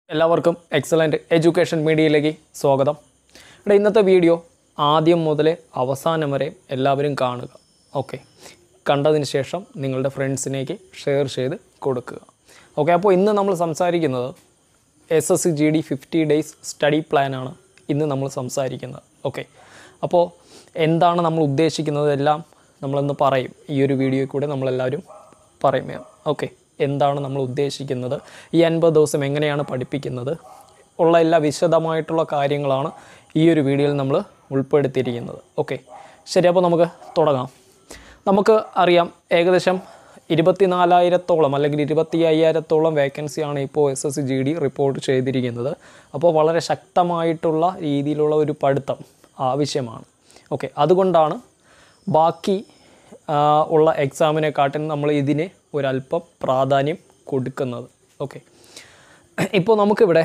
എല്ലാവർക്കും excellent education മീഡിയയിലേക്ക് സ്വാഗതം ഇവിടെ ഇന്നത്തെ വീഡിയോ ആദ്യം മുതൽ അവസാനം വരെ എല്ലാവരും കാണുക ഓക്കെ കണ്ടതിന് ശേഷം നിങ്ങളുടെ ഫ്രണ്ട്സിനേക്ക് ഷെയർ ചെയ്ത് കൊടുക്കുക ഓക്കെ അപ്പോൾ ഇന്ന് നമ്മൾ സംസാരിക്കുന്നത് S S C G D fifty days study പ്ലാനാണ് ഇന്ന് നമ്മൾ സംസാരിക്കുന്നത് ഓക്കെ അപ്പോൾ എന്താണ് നമ്മൾ ഉദ്ദേശിക്കുന്നത് എല്ലാം നമ്മളൊന്ന് പറയും ഈ ഒരു വീഡിയോയിൽ കൂടെ നമ്മളെല്ലാവരും പറയും ഓക്കെ എന്താണ് നമ്മൾ ഉദ്ദേശിക്കുന്നത് ഈ അൻപത് ദിവസം എങ്ങനെയാണ് പഠിപ്പിക്കുന്നത് ഉള്ള എല്ലാ വിശദമായിട്ടുള്ള കാര്യങ്ങളാണ് ഈ ഒരു വീഡിയോയിൽ നമ്മൾ ഉൾപ്പെടുത്തിയിരിക്കുന്നത് ഓക്കെ ശരി അപ്പോൾ നമുക്ക് തുടങ്ങാം നമുക്ക് അറിയാം ഏകദേശം ഇരുപത്തിനാലായിരത്തോളം അല്ലെങ്കിൽ ഇരുപത്തി അയ്യായിരത്തോളം വേക്കൻസിയാണ് ഇപ്പോൾ S S C G D report ചെയ്തിരിക്കുന്നത് അപ്പോൾ വളരെ ശക്തമായിട്ടുള്ള രീതിയിലുള്ള ഒരു പഠിത്തം ആവശ്യമാണ് ഓക്കെ അതുകൊണ്ടാണ് ബാക്കി ആ, ഉള്ള എക്സാമിനെക്കാട്ടിൽ നമ്മൾ ഇതിന് ഒരല്പം പ്രാധാന്യം കൊടുക്കുന്നത് ഓക്കെ ഇപ്പോൾ നമുക്കിവിടെ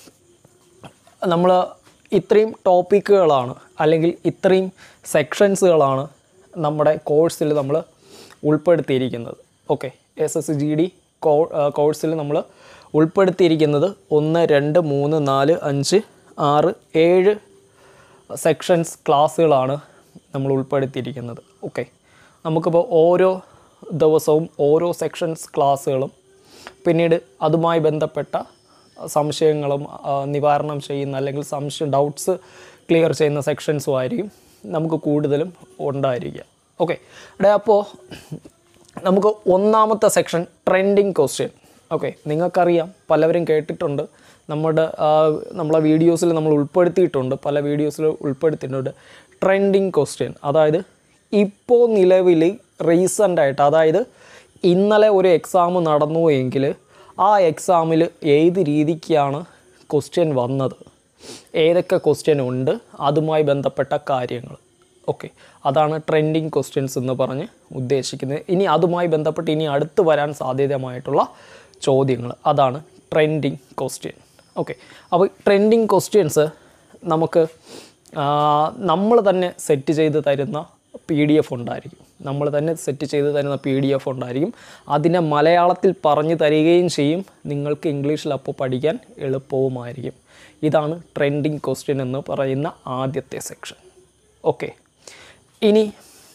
നമ്മൾ ഇത്രയും ടോപ്പിക്കുകളാണ് അല്ലെങ്കിൽ ഇത്രയും സെക്ഷൻസുകളാണ് നമ്മുടെ കോഴ്സിൽ നമ്മൾ ഉൾപ്പെടുത്തിയിരിക്കുന്നത് okay S S G D കോ കോഴ്സിൽ നമ്മൾ ഉൾപ്പെടുത്തിയിരിക്കുന്നത് ഒന്ന് രണ്ട് മൂന്ന് നാല് അഞ്ച് ആറ് ഏഴ് സെക്ഷൻസ് ക്ലാസ്സുകളാണ് നമ്മൾ ഉൾപ്പെടുത്തിയിരിക്കുന്നത് ഓക്കെ നമുക്കിപ്പോൾ ഓരോ ദിവസവും ഓരോ സെക്ഷൻസ് ക്ലാസ്സുകളും പിന്നീട് അതുമായി ബന്ധപ്പെട്ട സംശയങ്ങളും ആ, നിവാരണം ചെയ്യുന്ന അല്ലെങ്കിൽ സംശയം ഡൗട്ട്സ് ക്ലിയർ ചെയ്യുന്ന സെക്ഷൻസും ആയിരിക്കും നമുക്ക് കൂടുതലും ഉണ്ടായിരിക്കുക ഓക്കെ ഇവിടെ അപ്പോൾ നമുക്ക് ഒന്നാമത്തെ സെക്ഷൻ ട്രെൻഡിങ് ക്വസ്റ്റ്യൻ ഓക്കെ നിങ്ങൾക്കറിയാം പലവരും കേട്ടിട്ടുണ്ട് നമ്മുടെ ആ, നമ്മളെ വീഡിയോസിൽ നമ്മൾ ഉൾപ്പെടുത്തിയിട്ടുണ്ട് പല വീഡിയോസിൽ ഉൾപ്പെടുത്തിയിട്ടുണ്ട് ട്രെൻഡിങ് ക്വസ്റ്റ്യൻ അതായത് ഇപ്പോൾ നിലവിൽ റീസെൻ്റായിട്ട് അതായത് ഇന്നലെ ഒരു എക്സാം നടന്നു എങ്കിൽ ആ എക്സാമിൽ ഏത് രീതിക്കാണ് ക്വസ്റ്റ്യൻ വന്നത് ഏതൊക്കെ ക്വസ്റ്റ്യൻ ഉണ്ട് അതുമായി ബന്ധപ്പെട്ട കാര്യങ്ങൾ ഓക്കെ അതാണ് ട്രെൻഡിങ് ക്വസ്റ്റ്യൻസ് എന്ന് പറഞ്ഞ് ഉദ്ദേശിക്കുന്നത് ഇനി അതുമായി ബന്ധപ്പെട്ട് ഇനി അടുത്ത് വരാൻ സാധ്യതമായിട്ടുള്ള ചോദ്യങ്ങൾ അതാണ് ട്രെൻഡിങ് ക്വസ്റ്റ്യൻ ഓക്കെ അപ്പോൾ ട്രെൻഡിങ് ക്വസ്റ്റ്യൻസ് നമുക്ക് നമ്മൾ തന്നെ സെറ്റ് ചെയ്ത് തരുന്ന പി ഡി എഫ് ഉണ്ടായിരിക്കും നമ്മൾ തന്നെ സെറ്റ് ചെയ്ത് തരുന്ന പി ഡി എഫ് ഉണ്ടായിരിക്കും അതിനെ മലയാളത്തിൽ പറഞ്ഞു തരികയും ചെയ്യും നിങ്ങൾക്ക് ഇംഗ്ലീഷിൽ അപ്പോൾ പഠിക്കാൻ എളുപ്പവുമായിരിക്കും ഇതാണ് ട്രെൻഡിങ് ക്വസ്റ്റ്യൻ എന്ന് പറയുന്ന ആദ്യത്തെ സെക്ഷൻ ഓക്കെ ഇനി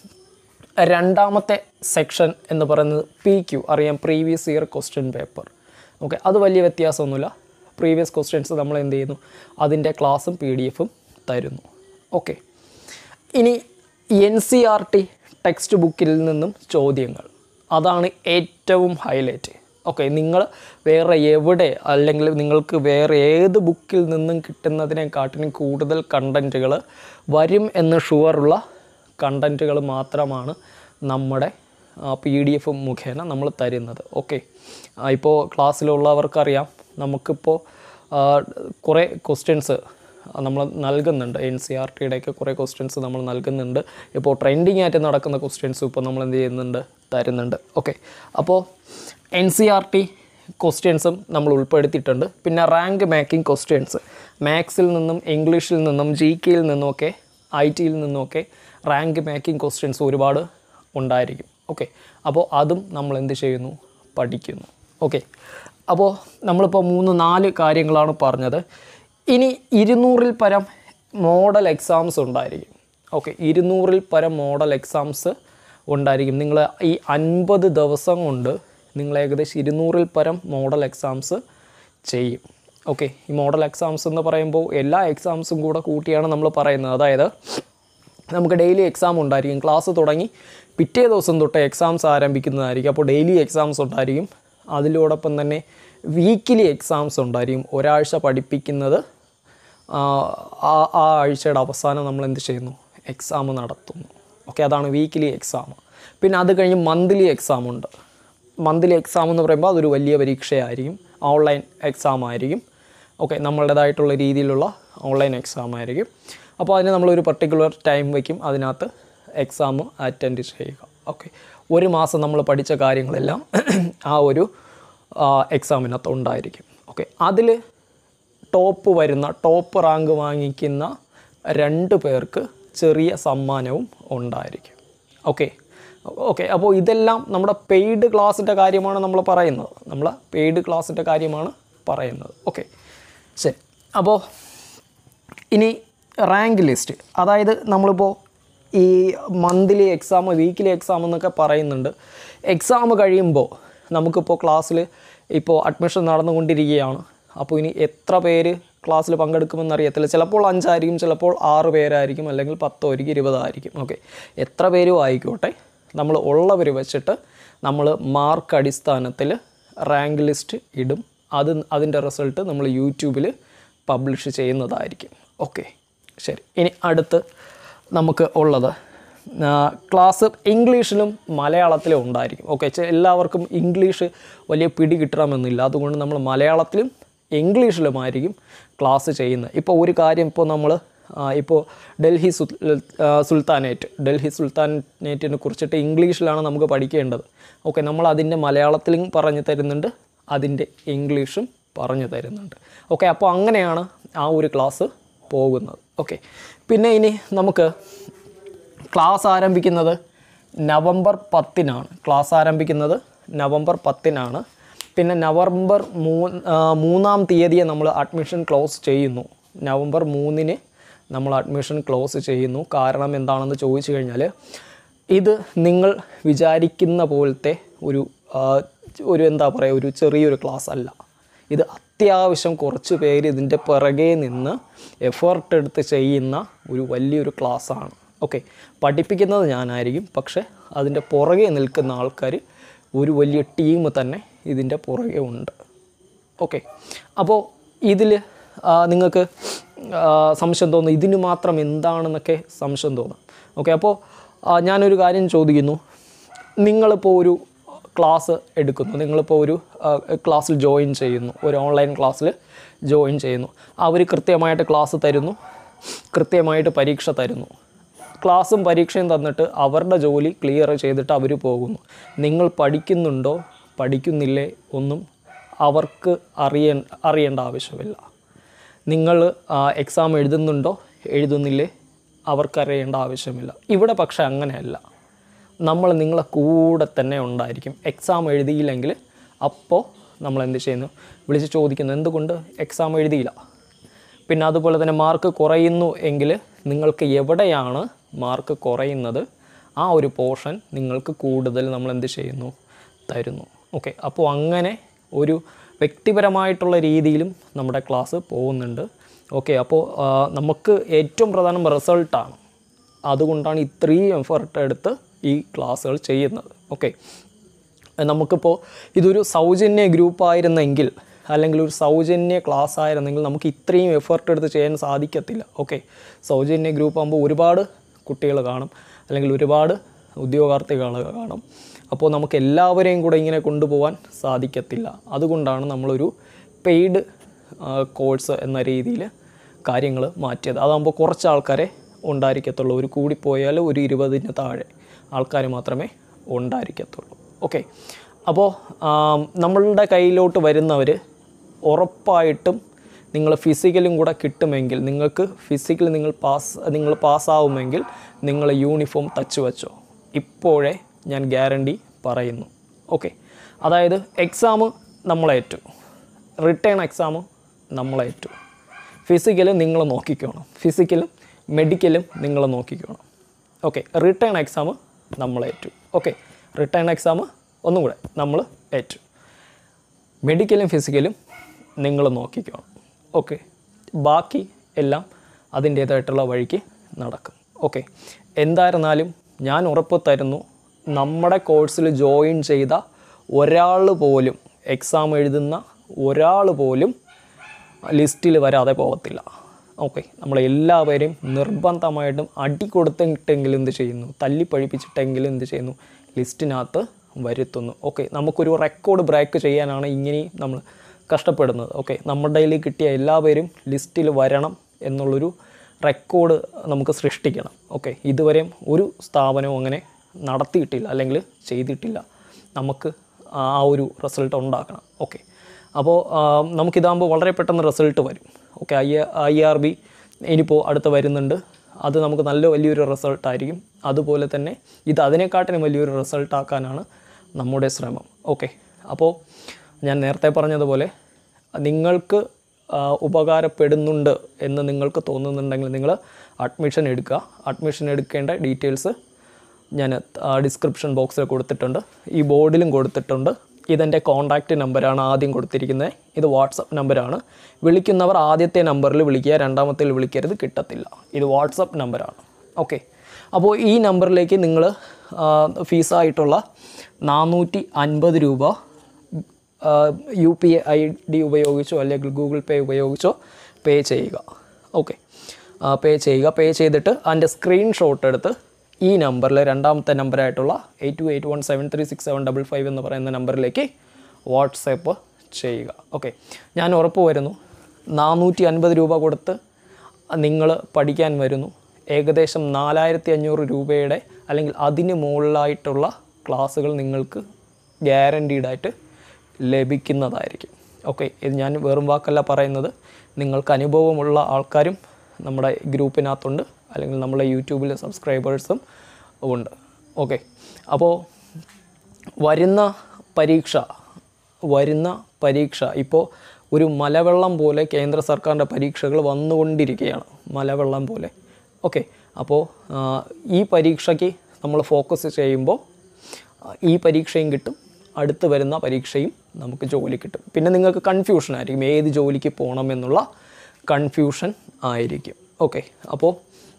രണ്ടാമത്തെ സെക്ഷൻ എന്ന് പറയുന്നത് പി ക്യു അറിയാം previous year question paper okay അത് വലിയ വ്യത്യാസമൊന്നുമില്ല പ്രീവിയസ് ക്വസ്റ്റ്യൻസ് നമ്മൾ എന്ത് ചെയ്യുന്നു അതിൻ്റെ ക്ലാസ്സും പി ഡി എഫും തരുന്നു ഓക്കെ ഇനി N C R T text ബുക്കിൽ നിന്നും ചോദ്യങ്ങൾ അതാണ് ഏറ്റവും ഹൈലൈറ്റ് ഓക്കെ നിങ്ങൾ വേറെ എവിടെ അല്ലെങ്കിൽ നിങ്ങൾക്ക് വേറെ ഏത് ബുക്കിൽ നിന്നും കിട്ടുന്നതിനെക്കാട്ടിലും കൂടുതൽ കണ്ടൻറ്റുകൾ വരും എന്ന് ഷുവറുള്ള കണ്ടൻറ്റുകൾ മാത്രമാണ് നമ്മുടെ പി ഡി എഫ് മുഖേന നമ്മൾ തരുന്നത് ഓക്കെ ഇപ്പോൾ ക്ലാസ്സിലുള്ളവർക്കറിയാം നമുക്കിപ്പോൾ ആ, കുറേ ക്വസ്റ്റ്യൻസ് നമ്മൾ നൽകുന്നുണ്ട് എൻ സി ആർ ടിയുടെയൊക്കെ കുറേ ക്വസ്റ്റ്യൻസ് നമ്മൾ നൽകുന്നുണ്ട് ഇപ്പോൾ ട്രെൻഡിങ് ആയിട്ട് നടക്കുന്ന ക്വസ്റ്റ്യൻസ് ഇപ്പോൾ നമ്മൾ എന്ത് ചെയ്യുന്നുണ്ട് തരുന്നുണ്ട് ഓക്കെ അപ്പോൾ എൻ സി ആർ ടി ക്വസ്റ്റ്യൻസും നമ്മൾ ഉൾപ്പെടുത്തിയിട്ടുണ്ട് പിന്നെ റാങ്ക് മേക്കിംഗ് ക്വസ്റ്റ്യൻസ് മാത്സിൽ നിന്നും ഇംഗ്ലീഷിൽ നിന്നും ജി കെയിൽ നിന്നുമൊക്കെ ഐ ടിയിൽ നിന്നുമൊക്കെ റാങ്ക് മേക്കിംഗ് ക്വസ്റ്റ്യൻസ് ഒരുപാട് ഉണ്ടായിരിക്കും ഓക്കെ അപ്പോൾ അതും നമ്മൾ എന്ത് ചെയ്യുന്നു പഠിക്കുന്നു ഓക്കെ അപ്പോൾ നമ്മളിപ്പോൾ മൂന്ന് നാല് കാര്യങ്ങളാണ് പറഞ്ഞത് ഇനി ഇരുന്നൂറിൽ പരം മോഡൽ എക്സാംസ് ഉണ്ടായിരിക്കും ഓക്കെ ഇരുന്നൂറിൽ പരം മോഡൽ എക്സാംസ് ഉണ്ടായിരിക്കും നിങ്ങൾ ഈ അൻപത് ദിവസം കൊണ്ട് നിങ്ങൾ ഏകദേശം ഇരുന്നൂറിൽ പരം മോഡൽ എക്സാംസ് ചെയ്യും ഓക്കെ ഈ മോഡൽ എക്സാംസ് എന്ന് പറയുമ്പോൾ എല്ലാ എക്സാംസും കൂടെ കൂട്ടിയാണ് നമ്മൾ പറയുന്നത് അതായത് നമുക്ക് ഡെയിലി എക്സാം ഉണ്ടായിരിക്കും ക്ലാസ് തുടങ്ങി പിറ്റേ ദിവസം തൊട്ട് എക്സാംസ് ആരംഭിക്കുന്നതായിരിക്കും അപ്പോൾ ഡെയിലി എക്സാംസ് ഉണ്ടായിരിക്കും അതിലോടൊപ്പം തന്നെ വീക്കിലി എക്സാംസ് ഉണ്ടായിരിക്കും ഒരാഴ്ച പഠിപ്പിക്കുന്നത് ആ ആ ആ ആഴ്ചയുടെ അവസാനം നമ്മൾ എന്ത് ചെയ്യുന്നു എക്സാം നടത്തുന്നു ഓക്കെ അതാണ് വീക്കിലി എക്സാം പിന്നെ അത് കഴിഞ്ഞ് മന്ത്ലി എക്സാം ഉണ്ട് മന്ത്ലി എക്സാം എന്ന് പറയുമ്പോൾ അതൊരു വലിയ പരീക്ഷയായിരിക്കും ഓൺലൈൻ എക്സാം ആയിരിക്കും ഓക്കെ നമ്മളുടേതായിട്ടുള്ള രീതിയിലുള്ള ഓൺലൈൻ എക്സാം ആയിരിക്കും അപ്പോൾ അതിന് നമ്മളൊരു പർട്ടിക്കുലർ ടൈം വയ്ക്കും അതിനകത്ത് എക്സാം അറ്റൻഡ് ചെയ്യുക ഓക്കെ ഒരു മാസം നമ്മൾ പഠിച്ച കാര്യങ്ങളെല്ലാം ആ ഒരു എക്സാമിനകത്ത് ഉണ്ടായിരിക്കും ഓക്കെ അതിൽ ടോപ്പ് വരുന്ന ടോപ്പ് റാങ്ക് വാങ്ങിക്കുന്ന രണ്ട് പേർക്ക് ചെറിയ സമ്മാനവും ഉണ്ടായിരിക്കും ഓക്കെ ഓക്കെ അപ്പോൾ ഇതെല്ലാം നമ്മുടെ പെയ്ഡ് ക്ലാസ്സിൻ്റെ കാര്യമാണ് നമ്മൾ പറയുന്നത് നമ്മൾ പെയ്ഡ് ക്ലാസ്സിൻ്റെ കാര്യമാണ് പറയുന്നത് ഓക്കെ ശരി അപ്പോൾ ഇനി റാങ്ക് ലിസ്റ്റ് അതായത് നമ്മളിപ്പോൾ ഈ മന്ത്ലി എക്സാം വീക്കിലി എക്സാം എന്നൊക്കെ പറയുന്നുണ്ട് എക്സാം കഴിയുമ്പോൾ നമുക്കിപ്പോൾ ക്ലാസ്സിൽ ഇപ്പോൾ അഡ്മിഷൻ നടന്നുകൊണ്ടിരിക്കുകയാണ് അപ്പോൾ ഇനി എത്ര പേര് ക്ലാസ്സിൽ പങ്കെടുക്കുമെന്ന് അറിയത്തില്ല ചിലപ്പോൾ അഞ്ചായിരിക്കും ചിലപ്പോൾ ആറ് പേരായിരിക്കും അല്ലെങ്കിൽ പത്തോ ആയിരിക്കും ഇരുപതായിരിക്കും ഓക്കെ എത്ര പേരും ആയിക്കോട്ടെ നമ്മൾ ഉള്ളവർ വെച്ചിട്ട് നമ്മൾ മാർക്ക് അടിസ്ഥാനത്തിൽ റാങ്ക് ലിസ്റ്റ് ഇടും അത് അതിൻ്റെ റിസൾട്ട് നമ്മൾ യൂട്യൂബിൽ പബ്ലിഷ് ചെയ്യുന്നതായിരിക്കും ഓക്കെ ശരി ഇനി അടുത്ത് നമുക്ക് ഉള്ളത് ആ, ക്ലാസ് ഇംഗ്ലീഷിലും മലയാളത്തിലും ഉണ്ടായിരിക്കും ഓക്കെ എല്ലാവർക്കും ഇംഗ്ലീഷ് വലിയ പിടി കിട്ടണമെന്നില്ല അതുകൊണ്ട് നമ്മൾ മലയാളത്തിലും ഇംഗ്ലീഷിലുമായിരിക്കും ക്ലാസ് ചെയ്യുന്നത് ഇപ്പോൾ ഒരു കാര്യം ഇപ്പോൾ നമ്മൾ ഇപ്പോൾ ഡൽഹി സുൽ ആ, സുൽത്താനേറ്റ് ഡൽഹി സുൽത്താനേറ്റിനെ കുറിച്ചിട്ട് ഇംഗ്ലീഷിലാണ് നമുക്ക് പഠിക്കേണ്ടത് ഓക്കെ നമ്മൾ അതിൻ്റെ മലയാളത്തിലും പറഞ്ഞു തരുന്നുണ്ട് അതിൻ്റെ ഇംഗ്ലീഷും പറഞ്ഞു തരുന്നുണ്ട് ഓക്കെ അപ്പോൾ അങ്ങനെയാണ് ആ ഒരു ക്ലാസ് പോകുന്നത് ഓക്കെ പിന്നെ ഇനി നമുക്ക് ക്ലാസ് ആരംഭിക്കുന്നത് നവംബർ പത്തിനാണ് ക്ലാസ് ആരംഭിക്കുന്നത് നവംബർ പത്തിനാണ് പിന്നെ നവംബർ മൂ ആ, മൂന്നാം തീയതിയെ നമ്മൾ അഡ്മിഷൻ ക്ലോസ് ചെയ്യുന്നു നവംബർ മൂന്നിന് നമ്മൾ അഡ്മിഷൻ ക്ലോസ് ചെയ്യുന്നു കാരണം എന്താണെന്ന് ചോദിച്ചു കഴിഞ്ഞാൽ ഇത് നിങ്ങൾ വിചാരിക്കുന്ന പോലത്തെ ഒരു ആ, ഒരു എന്താ പറയുക ഒരു ചെറിയൊരു ക്ലാസ് അല്ല ഇത് അത്യാവശ്യം കുറച്ച് പേര് ഇതിൻ്റെ പിറകെ നിന്ന് എഫേർട്ട് എടുത്ത് ചെയ്യുന്ന ഒരു വലിയൊരു ക്ലാസ്സാണ് ഓക്കെ പഠിപ്പിക്കുന്നത് ഞാനായിരിക്കും പക്ഷേ അതിൻ്റെ പുറകെ നിൽക്കുന്ന ആൾക്കാർ ഒരു വലിയ ടീം തന്നെ ഇതിൻ്റെ പുറകെ ഉണ്ട് ഓക്കെ അപ്പോൾ ഇതിൽ നിങ്ങൾക്ക് ആ, സംശയം തോന്നും ഇതിന് മാത്രം എന്താണെന്നൊക്കെ സംശയം തോന്നാം ഓക്കെ അപ്പോൾ ആ, ഞാനൊരു കാര്യം ചോദിക്കുന്നു നിങ്ങളിപ്പോൾ ഒരു ക്ലാസ് എടുക്കുന്നു നിങ്ങളിപ്പോൾ ഒരു ആ, ക്ലാസ്സിൽ ജോയിൻ ചെയ്യുന്നു ഒരു ഓൺലൈൻ ക്ലാസ്സിൽ ജോയിൻ ചെയ്യുന്നു അവർ കൃത്യമായിട്ട് ക്ലാസ് തരുന്നു കൃത്യമായിട്ട് പരീക്ഷ തരുന്നു ക്ലാസ്സും പരീക്ഷയും തന്നിട്ട് അവരുടെ ജോലി ക്ലിയർ ചെയ്തിട്ട് അവർ പോകുന്നു നിങ്ങൾ പഠിക്കുന്നുണ്ടോ പഠിക്കുന്നില്ലേ ഒന്നും അവർക്ക് അറിയ അറിയേണ്ട ആവശ്യമില്ല നിങ്ങൾ എക്സാം എഴുതുന്നുണ്ടോ എഴുതുന്നില്ലേ അവർക്കറിയേണ്ട ആവശ്യമില്ല ഇവിടെ പക്ഷെ അങ്ങനെയല്ല നമ്മൾ നിങ്ങളെ കൂടെ തന്നെ ഉണ്ടായിരിക്കും എക്സാം എഴുതിയില്ലെങ്കിൽ അപ്പോൾ നമ്മൾ എന്ത് ചെയ്യുന്നു വിളിച്ച് ചോദിക്കുന്നു എന്തുകൊണ്ട് എക്സാം എഴുതിയില്ല പിന്നെ അതുപോലെ തന്നെ മാർക്ക് കുറയുന്നു എങ്കിൽ നിങ്ങൾക്ക് എവിടെയാണ് മാർക്ക് കുറയുന്നത് ആ ഒരു പോർഷൻ നിങ്ങൾക്ക് കൂടുതൽ നമ്മൾ എന്ത് ചെയ്യുന്നു തരുന്നു ഓക്കെ അപ്പോൾ അങ്ങനെ ഒരു വ്യക്തിപരമായിട്ടുള്ള രീതിയിലും നമ്മുടെ ക്ലാസ് പോകുന്നുണ്ട് ഓക്കെ അപ്പോൾ ആ, നമുക്ക് ഏറ്റവും പ്രധാനം റിസൾട്ടാണ് അതുകൊണ്ടാണ് ഇത്രയും എഫർട്ട് എടുത്ത് ഈ ക്ലാസ്സുകൾ ചെയ്യുന്നത് ഓക്കെ നമുക്കിപ്പോൾ ഇതൊരു സൗജന്യ ഗ്രൂപ്പായിരുന്നെങ്കിൽ അല്ലെങ്കിൽ ഒരു സൗജന്യ ക്ലാസ് ആയിരുന്നെങ്കിൽ നമുക്ക് ഇത്രയും എഫർട്ട് എടുത്ത് ചെയ്യാൻ സാധിക്കത്തില്ല ഓക്കെ സൗജന്യ ഗ്രൂപ്പ് ആകുമ്പോൾ ഒരുപാട് കുട്ടികൾ കാണും അല്ലെങ്കിൽ ഒരുപാട് ഉദ്യോഗാർത്ഥികൾ കാണും അപ്പോൾ നമുക്ക് എല്ലാവരെയും കൂടെ ഇങ്ങനെ കൊണ്ടുപോകാൻ സാധിക്കത്തില്ല അതുകൊണ്ടാണ് നമ്മളൊരു പെയ്ഡ് കോഴ്സ് എന്ന രീതിയിൽ കാര്യങ്ങൾ മാറ്റിയത് അതാകുമ്പോൾ കുറച്ച് ആൾക്കാരെ ഉണ്ടായിരിക്കത്തുള്ളൂ ഒരു കൂടിപ്പോയാൽ ഒരു ഇരുപതിന് താഴെ ആൾക്കാർ മാത്രമേ ഉണ്ടായിരിക്കത്തുള്ളൂ ഓക്കെ അപ്പോൾ ആം, നമ്മളുടെ കയ്യിലോട്ട് വരുന്നവർ ഉറപ്പായിട്ടും നിങ്ങൾ ഫിസിക്കലും കൂടെ കിട്ടുമെങ്കിൽ നിങ്ങൾക്ക് ഫിസിക്കൽ നിങ്ങൾ പാസ് നിങ്ങൾ പാസ്സാവുമെങ്കിൽ നിങ്ങൾ യൂണിഫോം തച്ച് വെച്ചോ ഇപ്പോഴേ ഞാൻ ഗ്യാരണ്ടി പറയുന്നു ഓക്കെ അതായത് എക്സാം നമ്മളേറ്റു റിട്ടേൺ എക്സാം നമ്മളേറ്റു ഫിസിക്കലും നിങ്ങൾ നോക്കിക്കോണം ഫിസിക്കലും മെഡിക്കലും നിങ്ങൾ നോക്കിക്കോണം ഓക്കെ റിട്ടേൺ എക്സാം നമ്മളേറ്റു ഓക്കെ റിട്ടേൺ എക്സാം ഒന്നും കൂടെ നമ്മൾ ഏറ്റു മെഡിക്കലും ഫിസിക്കലും നിങ്ങൾ നോക്കിക്കണം ഓക്കെ ബാക്കി എല്ലാം അതിൻ്റേതായിട്ടുള്ള വഴിക്ക് നടക്കും ഓക്കെ എന്തായിരുന്നാലും ഞാൻ ഉറപ്പ് തരുന്നു നമ്മുടെ കോഴ്സിൽ ജോയിൻ ചെയ്ത ഒരാൾ പോലും എക്സാം എഴുതുന്ന ഒരാൾ പോലും ലിസ്റ്റിൽ വരാതെ പോകത്തില്ല ഓക്കെ നമ്മളെല്ലാവരെയും നിർബന്ധമായിട്ടും അടി കൊടുത്തിട്ടെങ്കിലും എന്ത് ചെയ്യുന്നു തല്ലി പഴിപ്പിച്ചിട്ടെങ്കിലും എന്ത് ചെയ്യുന്നു ലിസ്റ്റിനകത്ത് വരുത്തുന്നു ഓക്കെ നമുക്കൊരു റെക്കോർഡ് ബ്രേക്ക് ചെയ്യാനാണ് ഇങ്ങനെ നമ്മൾ കഷ്ടപ്പെടുന്നത് ഓക്കെ നമ്മുടെ കയ്യിൽ കിട്ടിയ എല്ലാവരും ലിസ്റ്റിൽ വരണം എന്നുള്ളൊരു റെക്കോർഡ് നമുക്ക് സൃഷ്ടിക്കണം ഓക്കെ ഇതുവരെയും ഒരു സ്ഥാപനവും അങ്ങനെ നടത്തിയിട്ടില്ല അല്ലെങ്കിൽ ചെയ്തിട്ടില്ല നമുക്ക് ആ ഒരു റിസൾട്ട് ഉണ്ടാക്കണം ഓക്കെ അപ്പോൾ നമുക്കിതാകുമ്പോൾ വളരെ പെട്ടെന്ന് റിസൾട്ട് വരും okay I I R B ഇനിയിപ്പോൾ അടുത്ത് വരുന്നുണ്ട് അത് നമുക്ക് നല്ല വലിയൊരു റിസൾട്ടായിരിക്കും അതുപോലെ തന്നെ ഇത് അതിനെക്കാട്ടിനും വലിയൊരു റിസൾട്ടാക്കാനാണ് നമ്മുടെ ശ്രമം ഓക്കെ അപ്പോൾ ഞാൻ നേരത്തെ പറഞ്ഞതുപോലെ നിങ്ങൾക്ക് ആ, ഉപകാരപ്പെടുന്നുണ്ട് എന്ന് നിങ്ങൾക്ക് തോന്നുന്നുണ്ടെങ്കിൽ നിങ്ങൾ അഡ്മിഷൻ എടുക്കുക അഡ്മിഷൻ എടുക്കേണ്ട ഡീറ്റെയിൽസ് ഞാൻ ഡിസ്ക്രിപ്ഷൻ ബോക്സിൽ കൊടുത്തിട്ടുണ്ട് ഈ ബോർഡിലും കൊടുത്തിട്ടുണ്ട് ഇതെൻ്റെ കോൺടാക്റ്റ് നമ്പറാണ് ആദ്യം കൊടുത്തിരിക്കുന്നത് ഇത് വാട്സപ്പ് നമ്പറാണ് വിളിക്കുന്നവർ ആദ്യത്തെ നമ്പറിൽ വിളിക്കുക രണ്ടാമത്തേൽ വിളിക്കരുത് കിട്ടത്തില്ല ഇത് വാട്സപ്പ് നമ്പറാണ് ഓക്കെ അപ്പോൾ ഈ നമ്പറിലേക്ക് നിങ്ങൾ ഫീസായിട്ടുള്ള നാനൂറ്റി അൻപത് രൂപ യു പി ഐ ഡി ഉപയോഗിച്ചോ അല്ലെങ്കിൽ ഗൂഗിൾ പേ ഉപയോഗിച്ചോ പേ ചെയ്യുക ഓക്കെ പേ ചെയ്യുക പേ ചെയ്തിട്ട് അതിൻ്റെ സ്ക്രീൻഷോട്ട് എടുത്ത് ഈ നമ്പറിൽ രണ്ടാമത്തെ നമ്പറായിട്ടുള്ള eight two eight one seven three six seven double five എന്ന് പറയുന്ന നമ്പറിലേക്ക് വാട്സപ്പ് ചെയ്യുക ഓക്കെ ഞാൻ ഉറപ്പ് വരുന്നു നാനൂറ്റി അൻപത് രൂപ കൊടുത്ത് നിങ്ങൾ പഠിക്കാൻ വരുന്നു ഏകദേശം നാലായിരത്തി അഞ്ഞൂറ് രൂപയുടെ അല്ലെങ്കിൽ അതിന് മുകളിലായിട്ടുള്ള ക്ലാസ്സുകൾ നിങ്ങൾക്ക് ഗ്യാരണ്ടീഡായിട്ട് ലഭിക്കുന്നതായിരിക്കും ഓക്കെ ഇത് ഞാൻ വെറും വാക്കല്ല പറയുന്നത് നിങ്ങൾക്ക് അനുഭവമുള്ള ആൾക്കാരും നമ്മുടെ ഗ്രൂപ്പിനകത്തുണ്ട് അല്ലെങ്കിൽ നമ്മളെ യൂട്യൂബിലെ സബ്സ്ക്രൈബേഴ്സും ഉണ്ട് ഓക്കെ അപ്പോൾ വരുന്ന പരീക്ഷ വരുന്ന പരീക്ഷ ഇപ്പോൾ ഒരു മലവെള്ളം പോലെ കേന്ദ്ര സർക്കാരിൻ്റെ പരീക്ഷകൾ വന്നുകൊണ്ടിരിക്കുകയാണ് മലവെള്ളം പോലെ ഓക്കെ അപ്പോൾ ആ, ഈ പരീക്ഷയ്ക്ക് നമ്മൾ ഫോക്കസ് ചെയ്യുമ്പോൾ ആ, ഈ പരീക്ഷയും കിട്ടും അടുത്ത് വരുന്ന പരീക്ഷയും നമുക്ക് ജോലി കിട്ടും പിന്നെ നിങ്ങൾക്ക് കൺഫ്യൂഷൻ ആയിരിക്കും ഏത് ജോലിക്ക് പോകണം എന്നുള്ള കൺഫ്യൂഷൻ ആയിരിക്കും ഓക്കെ അപ്പോൾ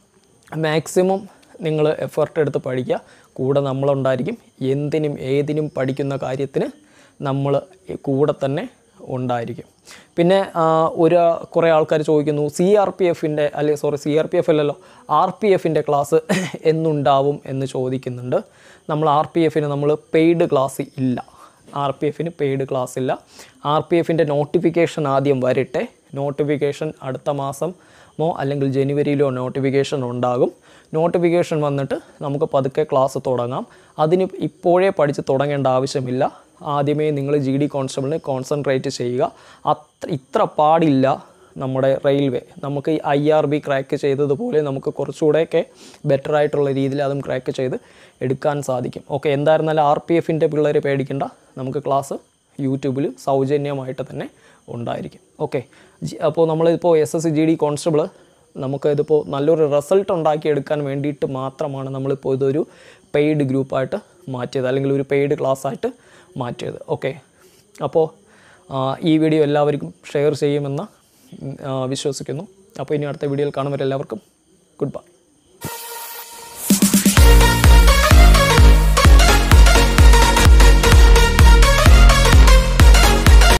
മാക്സിമം നിങ്ങൾ എഫേർട്ട് എടുത്ത് പഠിക്കുക കൂടെ നമ്മളുണ്ടായിരിക്കും എന്തിനും ഏതിനും പഠിക്കുന്ന കാര്യത്തിന് നമ്മൾ കൂടെ തന്നെ ഉണ്ടായിരിക്കും പിന്നെ ആ, ഒരു കുറേ ആൾക്കാർ ചോദിക്കുന്നു സി ആർ പി എഫിൻ്റെ അല്ലെ sorry C R P F അല്ലല്ലോ ആർ പി എഫിൻ്റെ ക്ലാസ് എന്നുണ്ടാവും എന്ന് ചോദിക്കുന്നുണ്ട് നമ്മൾ ആർ പി എഫിന് നമ്മൾ പെയ്ഡ് ക്ലാസ് ഇല്ല ആർ പി എഫിന് പെയ്ഡ് ക്ലാസ് ഇല്ല ആർ പി എഫിൻ്റെ നോട്ടിഫിക്കേഷൻ ആദ്യം വരട്ടെ നോട്ടിഫിക്കേഷൻ അടുത്ത മാസമോ അല്ലെങ്കിൽ ജനുവരിയിലോ നോട്ടിഫിക്കേഷൻ ഉണ്ടാകും നോട്ടിഫിക്കേഷൻ വന്നിട്ട് നമുക്ക് പതുക്കെ ക്ലാസ് തുടങ്ങാം അതിന് ഇപ്പോഴേ പഠിച്ച് തുടങ്ങേണ്ട ആവശ്യമില്ല ആദ്യമേ നിങ്ങൾ ജി ഡി കോൺസ്റ്റബിളിന് കോൺസെൻട്രേറ്റ് ചെയ്യുക അത്ര ഇത്ര പാടില്ല നമ്മുടെ റെയിൽവേ നമുക്ക് ഈ ഐ ആർ ബി ക്രാക്ക് ചെയ്തതുപോലെ നമുക്ക് കുറച്ചുകൂടെയൊക്കെ ബെറ്റർ ആയിട്ടുള്ള രീതിയിൽ അതും ക്രാക്ക് ചെയ്ത് എടുക്കാൻ സാധിക്കും ഓക്കെ എന്തായിരുന്നാലും ആർ പി എഫിൻ്റെ പിള്ളേർ പേടിക്കണ്ട നമുക്ക് ക്ലാസ് യൂട്യൂബിൽ സൗജന്യമായിട്ട് തന്നെ ഉണ്ടായിരിക്കും ഓക്കെ അപ്പോൾ നമ്മളിപ്പോൾ S S C G D constable നമുക്ക് ഇതിപ്പോൾ നല്ലൊരു റിസൾട്ട് ഉണ്ടാക്കിയെടുക്കാൻ വേണ്ടിയിട്ട് മാത്രമാണ് നമ്മളിപ്പോൾ ഇതൊരു പെയ്ഡ് ഗ്രൂപ്പായിട്ട് മാറ്റിയത് അല്ലെങ്കിൽ ഒരു പെയ്ഡ് ക്ലാസ് ആയിട്ട് മാറ്റിയത് ഓക്കെ അപ്പോൾ ആ, ഈ വീഡിയോ എല്ലാവർക്കും ഷെയർ ചെയ്യുമെന്ന് ഉം, ആ, വിശ്വസിക്കുന്നു അപ്പോൾ ഇനി അടുത്ത വീഡിയോയിൽ കാണുമ്പോൾ എല്ലാവർക്കും ഗുഡ് ബൈ